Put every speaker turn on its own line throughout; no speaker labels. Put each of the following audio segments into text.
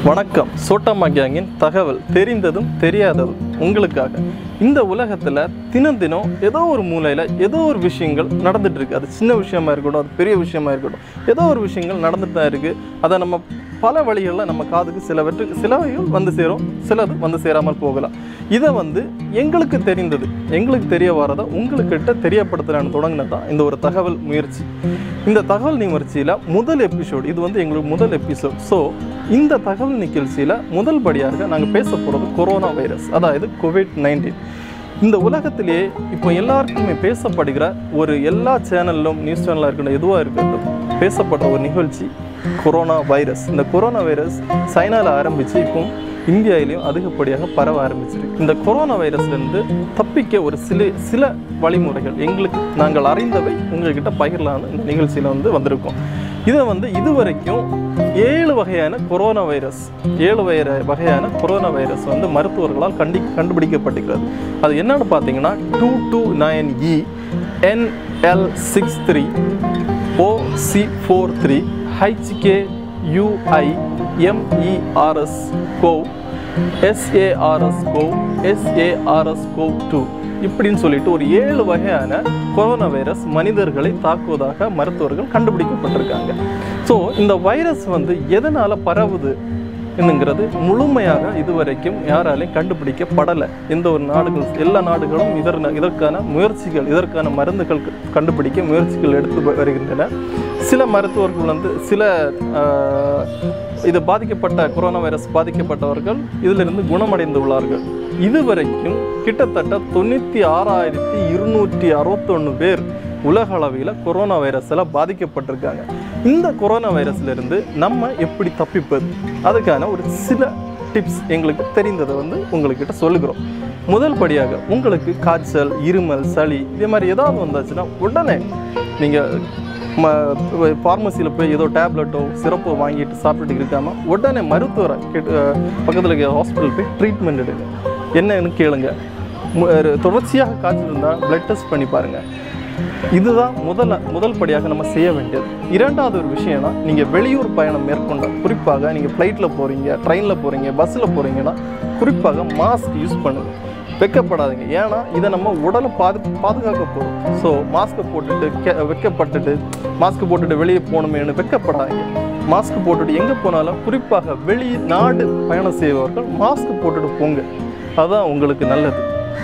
வணக்கம் சோட்டம்மா கேங்கின் தகவல் தெரிந்ததும் தெரியாததும் உங்களுக்காக இந்த உலகத்தில் தினம் தினம் ஏதோ ஒரு மூலையில் ஏதோ ஒரு விஷயங்கள் நடந்துட்டு இருக்கு அது சின்ன விஷயமா இருக்கட்டும் அது பெரிய விஷயமா இருக்கட்டும் ஏதோ ஒரு விஷயங்கள் நடந்துட்டு தான் இருக்கு அதை நம்ம பல வழிகளில் நம்ம காதுக்கு சிலவற்றுக்கு சிலவைகள் வந்து சேரும் சிலது வந்து சேராமல் போகலாம் இதை வந்து எங்களுக்கு தெரிந்தது எங்களுக்கு தெரிய வரதை உங்களுக்கிட்ட தெரியப்படுத்தலான்னு தொடங்கினது தான் இந்த ஒரு தகவல் முயற்சி இந்த தகவல் நிகழ்ச்சியில் முதல் எபிசோட் இது வந்து எங்களுக்கு முதல் எபிசோட் ஸோ இந்த தகவல் நிகழ்ச்சியில் முதல் படியாக நாங்கள் பேச போகிறது கொரோனா வைரஸ் அதாவது கோவிட் நைன்டீன் இந்த உலகத்திலேயே இப்போ எல்லாருக்குமே பேசப்படுகிற ஒரு எல்லா சேனல்லும் நியூஸ் சேனலாக இருக்கட்டும் எதுவாக இருக்கட்டும் பேசப்படுற ஒரு நிகழ்ச்சி கொரோனா வைரஸ் இந்த கொரோனா வைரஸ் சைனாவில் ஆரம்பித்து இப்போ இந்தியாவிலையும் அதிகப்படியாக பரவ ஆரம்பிச்சிருக்கு இந்த கொரோனா வைரஸ்லேருந்து தப்பிக்க ஒரு சில சில வழிமுறைகள் எங்களுக்கு நாங்கள் அறிந்தவை உங்கள்கிட்ட பகிரலான்னு இந்த நிகழ்ச்சியில் வந்து வந்திருக்கோம் இதை வந்து இதுவரைக்கும் ஏழு வகையான கொரோனா வைரஸ் ஏழு வகைய வகையான கொரோனா வைரஸ் வந்து மருத்துவர்களால் கண்டி கண்டுபிடிக்கப்பட்டிருக்கிறது அது என்னன்னு பார்த்தீங்கன்னா two two nine E NL six three OC four three HK UI MERS CoV SARS CoV SARS CoV two இப்படின்னு சொல்லிட்டு ஒரு ஏழு வகையான கொரோனா வைரஸ் மனிதர்களை தாக்குவதாக மருத்துவர்கள் கண்டுபிடிக்கப்பட்டிருக்காங்க ஸோ இந்த வைரஸ் வந்து எதனால் பரவுது என்னங்கிறது முழுமையாக இதுவரைக்கும் யாராலையும் கண்டுபிடிக்கப்படலை எந்த ஒரு நாடுகள் எல்லா நாடுகளும் இதர் இதற்கான முயற்சிகள் இதற்கான மருந்துகள் கண்டுபிடிக்க முயற்சிகள் எடுத்து வருகின்றன சில மருத்துவர்கள் வந்து சில ஆஹ், இது பாதிக்கப்பட்ட கொரோனா வைரஸ் பாதிக்கப்பட்டவர்கள் இதிலிருந்து குணமடைந்துள்ளார்கள் இதுவரைக்கும் கிட்டத்தட்ட தொண்ணூற்றி ஆறாயிரத்தி இருநூற்றி அறுபத்தொன்று பேர் உலக அளவில் கொரோனா வைரஸில் பாதிக்கப்பட்டிருக்காங்க இந்த கொரோனா வைரஸ்லேருந்து நம்ம எப்படி தப்பிப்பது அதுக்கான ஒரு சில டிப்ஸ் எங்களுக்கு தெரிந்ததை வந்து உங்கள்கிட்ட சொல்லுகிறோம் முதல் படியாக உங்களுக்கு காய்ச்சல் இருமல் சளி இதே மாதிரி ஏதாவது வந்தாச்சுன்னா உடனே நீங்கள் ம ஃபார்மசியில் போய் ஏதோ டேப்லெட்டோ சிறப்போ வாங்கிட்டு சாப்பிட்டுட்டு இருக்காம உடனே மருத்துவரை கேட்டு பக்கத்தில் இருக்க ஹாஸ்பிட்டல் போய் ட்ரீட்மெண்ட் எடுங்க என்னன்னு கேளுங்க மு- ஒரு தொடர்ச்சியாக காய்ச்சல் இருந்தால் பிளட் டெஸ்ட் பண்ணி பாருங்கள் இதுதான் முதல்ல முதல் படியாக நம்ம செய்ய வேண்டியது இரண்டாவது ஒரு விஷயம்னா நீங்கள் வெளியூர் பயணம் மேற்கொண்ட குறிப்பாக நீங்கள் ஃப்ளைட்டில் போகிறீங்க ட்ரெயினில் போகிறீங்க பஸ்ஸில் போகிறீங்கன்னா குறிப்பாக மாஸ்க் யூஸ் பண்ணுங்க வெக்கப்படாதீங்க ஏன்னா இதை நம்ம உடலை பாது பாதுகாக்க போகிறோம் ஸோ மாஸ்க்கை போட்டுட்டு கே வெக்கப்பட்டுட்டு மாஸ்க் போட்டுட்டு வெளியே போகணுமேனு வெக்கப்படாதீங்க மாஸ்க் போட்டுட்டு எங்கே போனாலும் குறிப்பாக வெளி நாடு பயணம் செய்பவர்கள் மாஸ்க் போட்டுட்டு போங்க அதுதான் உங்களுக்கு நல்லது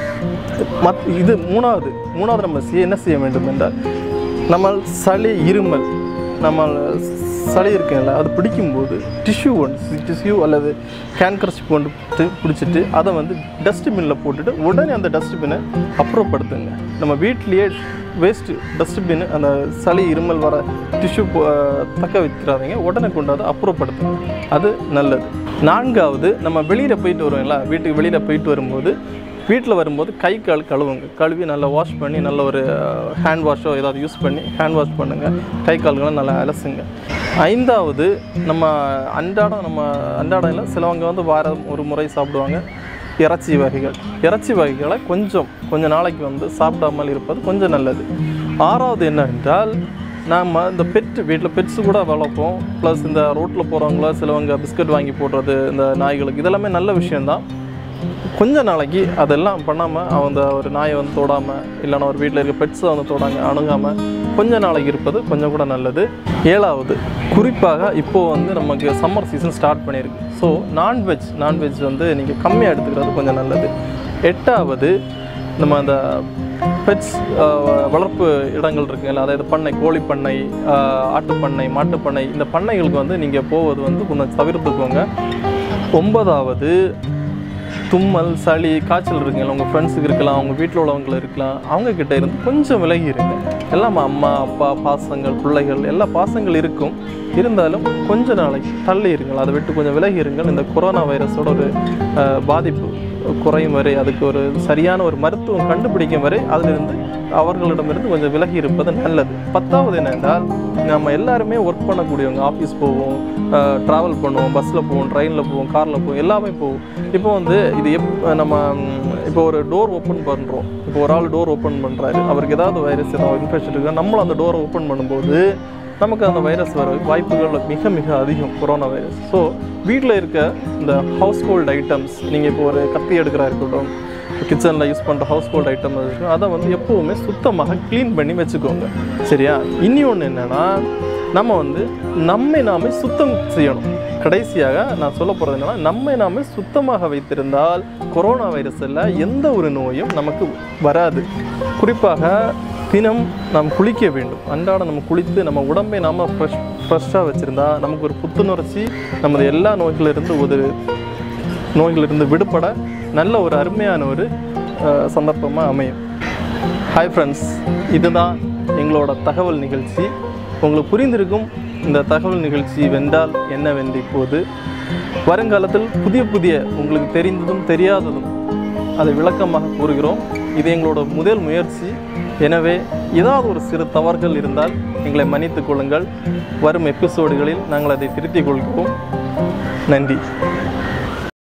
மத் இது மூணாவது மூணாவது நம்ம செய்ய என்ன செய்ய வேண்டும் என்றால் நம்ம சளி இருமல் நம்ம சளி இருக்குல்ல அது பிடிக்கும்போது டிஷ்யூ ஒன்று டிஷ்யூ அல்லது கேன்கர்ஸ் கொண்டு பி- பிடிச்சிட்டு அதை வந்து டஸ்ட்பின்னில் போட்டுட்டு உடனே அந்த டஸ்ட்பினை அப்புறப்படுத்துங்க நம்ம வீட்லேயே வேஸ்ட்டு டஸ்ட்பின் அந்த சளி இருமல் வர டிஷ்யூ தக்க வைக்கிறாதீங்க உடனே கொண்டு அதை அப்புறப்படுத்துங்க அது நல்லது நான்காவது நம்ம வெளியில் போயிட்டு வருவோம்ல வீட்டுக்கு வெளியில் போயிட்டு வரும்போது வீட்டில் வரும்போது கை கால் கழுவுங்க கழுவி நல்லா வாஷ் பண்ணி நல்ல ஒரு ஹேண்ட் வாஷோ ஏதாவது யூஸ் பண்ணி ஹேண்ட் வாஷ் பண்ணுங்கள் கை கால்களை நல்லா அலசுங்க ஐந்தாவது நம்ம அன்றாடம் நம்ம அன்றாடம் இல்லை சிலவங்க வந்து வாரம் ஒரு முறை சாப்பிடுவாங்க இறைச்சி வகைகள் இறைச்சி வகைகளை கொஞ்சம் கொஞ்ச நாளைக்கு வந்து சாப்பிடாமல் இருப்பது கொஞ்சம் நல்லது ஆறாவது என்னவென்றால் நாம் இந்த பெட் வீட்டில் பெட்ஸு கூட வளர்ப்போம் ப்ளஸ் இந்த ரோட்டில் போகிறவங்கள சிலவங்க பிஸ்கட் வாங்கி போடுறது இந்த நாய்களுக்கு இதெல்லாமே நல்ல விஷயந்தான் கொஞ்ச நாளைக்கு அதெல்லாம் பண்ணாமல் அந்த ஒரு நாயை வந்து தொடாமல் இல்லைன்னா ஒரு வீட்டில் இருக்க பெட்ஸை வந்து தொடாங்க அணுகாமல் கொஞ்ச நாளைக்கு இருப்பது கொஞ்சம் கூட நல்லது ஏழாவது குறிப்பாக இப்போது வந்து நமக்கு சம்மர் சீசன் ஸ்டார்ட் பண்ணியிருக்கு ஸோ நான்வெஜ் நான்வெஜ் வந்து நீங்கள் கம்மியாக எடுத்துக்கிறது கொஞ்சம் நல்லது எட்டாவது நம்ம அந்த பெட்ஸ் வளர்ப்பு இடங்கள் இருக்குங்கல்ல அதாவது பண்ணை கோழி பண்ணை ஆஹ், ஆட்டுப்பண்ணை மாட்டுப்பண்ணை இந்த பண்ணைகளுக்கு வந்து நீங்கள் போவது வந்து கொஞ்சம் தவிர்த்துக்கோங்க ஒன்பதாவது தும்மல் சளி காய்ச்சல் இருக்குங்களா உங்கள் ஃப்ரெண்ட்ஸுக்கு இருக்கலாம் அவங்க வீட்டில் உள்ளவங்க இருக்கலாம் அவங்க கிட்ட இருந்து கொஞ்சம் விலகி இருங்க எல்லாம் அம்மா அப்பா பாசங்கள் பிள்ளைகள் எல்லா பாசங்கள் இருக்கும் இருந்தாலும் கொஞ்ச நாளைக்கு தள்ளி இருங்கள் அதை விட்டு கொஞ்சம் விலகி இருங்கள் இந்த கொரோனா வைரஸோட ஒரு அஹ், பாதிப்பு குறையும் வரை அதுக்கு ஒரு சரியான ஒரு மருத்துவம் கண்டுபிடிக்கும் வரை அதிலிருந்து அவர்களிடமிருந்து கொஞ்சம் விலகி இருப்பது நல்லது பத்தாவது என்னென்றால் நம்ம எல்லாருமே ஒர்க் பண்ணக்கூடியவங்க ஆஃபீஸ் போவோம் ட்ராவல் பண்ணுவோம் பஸ்ஸில் போவோம் ட்ரெயினில் போவோம் காரில் போவோம் எல்லாமே போவோம் இப்போ வந்து இது எப் நம்ம ம், இப்போ ஒரு டோர் ஓப்பன் பண்ணுறோம் இப்போ ஒரு ஆள் டோர் ஓப்பன் பண்ணுறாரு அவருக்கு ஏதாவது வைரஸ் ஏதாவது இன்ஃபெக்ஷன் இருக்குன்னா நம்மளும் அந்த டோரை ஓப்பன் பண்ணும்போது நமக்கு அந்த வைரஸ் வர வாய்ப்புகள் மிக மிக அதிகம் கொரோனா வைரஸ் ஸோ வீட்டில் இருக்க இந்த ஹவுஸ் ஹோல்ட் ஐட்டம்ஸ் நீங்கள் இப்போ ஒரு கத்தி எடுக்கிறா இருக்கட்டும் கிச்சனில் யூஸ் பண்ணுற ஹவுஸ் ஹோல்ட் ஐட்டம் இருக்கும் அதை வந்து எப்போவுமே சுத்தமாக க்ளீன் பண்ணி வச்சுக்கோங்க சரியா இனி ஒன்று என்னென்னா நம்ம வந்து நம்மை நாமே சுத்தம் செய்யணும் கடைசியாக நான் சொல்ல போகிறது என்னன்னா நம்மை நாமே சுத்தமாக வைத்திருந்தால் கொரோனா வைரஸில் எந்த ஒரு நோயும் நமக்கு வராது குறிப்பாக தினம் நாம் குளிக்க வேண்டும் அன்றாடம் நம்ம குளித்து நம்ம உடம்பை நாம் ஃப்ரெஷ் ஃப்ரெஷ்ஷாக வச்சுருந்தா நமக்கு ஒரு புத்துணர்ச்சி நமது எல்லா நோய்களிலிருந்து ஒரு நோய்களிலிருந்து விடுபட நல்ல ஒரு அருமையான ஒரு சந்தர்ப்பமாக அமையும் ஹாய் ஃப்ரெண்ட்ஸ் இதுதான் எங்களோட தகவல் நிகழ்ச்சி உங்களுக்கு புரிந்திருக்கும் இந்த தகவல் நிகழ்ச்சி வென்றால் என்னவென்று இப்போது வருங்காலத்தில் புதிய புதிய உங்களுக்கு தெரிந்ததும் தெரியாததும் அதை விளக்கமாக கூறுகிறோம் இது எங்களோட முதல் முயற்சி எனவே ஏதாவது ஒரு சிறு தவறுகள் இருந்தால் எங்களை மன்னித்துக் கொள்ளுங்கள் வரும் எபிசோடுகளில் நாங்கள் அதை திருத்திக் கொள்கிறோம் நன்றி